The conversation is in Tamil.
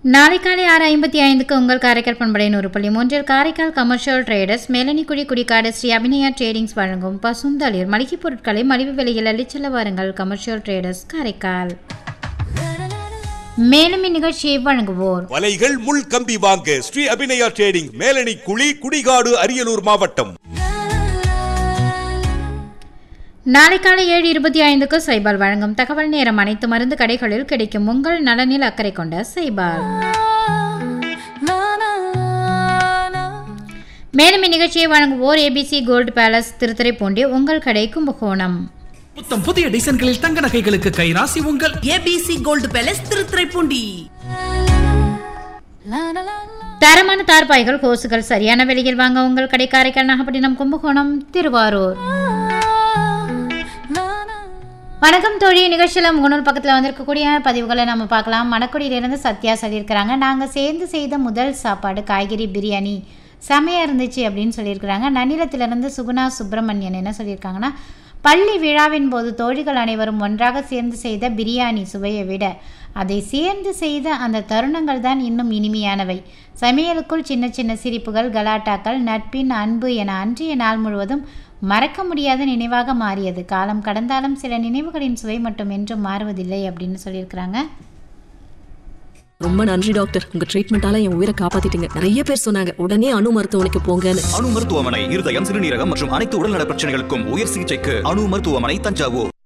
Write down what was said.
நாளை காலை ஆறு ஐம்பத்தி ஐந்துக்கு உங்கள் காரைக்கால் பண்படை நூறு புள்ளி மூன்றில் Karaikal commercial traders Melanikudi Kudikadu Sri Abhinaya tradings வழங்கும் பசுந்தளிர் மளிகைப் பொருட்களை மலிவு விலையில் அள்ளிச்செல்ல வாருங்கள் கமர்ஷியல் ட்ரேடர்ஸ் காரைக்கால் மேலும் இந்நிகழ்ச்சியை வழங்குவோர் வலைகள் முள் கம்பி வாங்க ஸ்ரீ அபிநயா ட்ரேடிங் மேலணி குழி குடிகாடு அரியலூர் மாவட்டம் நாளை காலை ஏழு இருபத்தி ஐந்துக்கு சைபால் வழங்கும் தகவல் நேரம் அனைத்து மருந்து கடைகளில் கிடைக்கும் உங்கள் நலனில் அக்கறை கொண்ட சைபால் மேலும் இந்நிகழ்ச்சியை வழங்குவோர் ஏபிசி கோல்டு பேலஸ் திருத்துறைப்பூண்டி உங்கள் கடை கும்பகோணம் புத்தம் புதிய டிசைன்களில் தங்க நகைகளுக்கு கைராசி உங்கள் ஏபிசி கோல்டு பேலஸ் திருத்துறைப்பூண்டி தரமான தார்பாய்கள் கோசுகள் சரியான விலையில் வாங்க உங்கள் கடை காரைக்கால் நாகப்பட்டினம் கும்பகோணம் திருவாரூர் வணக்கம் தோழி நிகழ்ச்சியில் முகநூல் பக்கத்தில் வந்திருக்கக்கூடிய பதிவுகளை நம்ம பார்க்கலாம் மணக்குடியிலிருந்து சத்யா சொல்லியிருக்கிறாங்க நாங்கள் சேர்ந்து செய்த முதல் சாப்பாடு காய்கறி பிரியாணி செமையாக இருந்துச்சு அப்படின்னு சொல்லியிருக்கிறாங்க நன்னிலத்திலிருந்து சுகுணா சுப்பிரமணியன் என்ன சொல்லியிருக்காங்கன்னா பள்ளி விழாவின் போது தோழிகள் அனைவரும் ஒன்றாக சேர்ந்து செய்த பிரியாணி சுவையை விட அதை சேர்ந்து செய்த அந்த தருணங்கள் தான் இன்னும் இனிமையானவை சமையலுக்குள் சின்ன சின்ன சிரிப்புகள் கலாட்டாக்கள் நட்பின் அன்பு என அன்றைய நாள் முழுவதும் மறக்க முடியாத நினைவாக மாறியது காலம் கடந்தாலும் சில நினைவுகளின் சுவை மட்டும் என்றும் மாறுவதில்லை அப்படின்னு சொல்லியிருக்கிறாங்க ரொம்ப நன்றி டாக்டர் உங்க ட்ரீட்மெண்டால என் உயிரை காப்பாத்திட்டீங்க நிறைய பேர் சொன்னாங்க உடனே அணு மருத்துவமனைக்கு போங்கன்னு அணு மருத்துவமனை இருதயம் சிறுநீரகம் மற்றும் அனைத்து உடல்நல பிரச்சனைகளுக்கும் உயர் சிகிச்சைக்கு அணு மருத்துவமனை தஞ்சாவூர்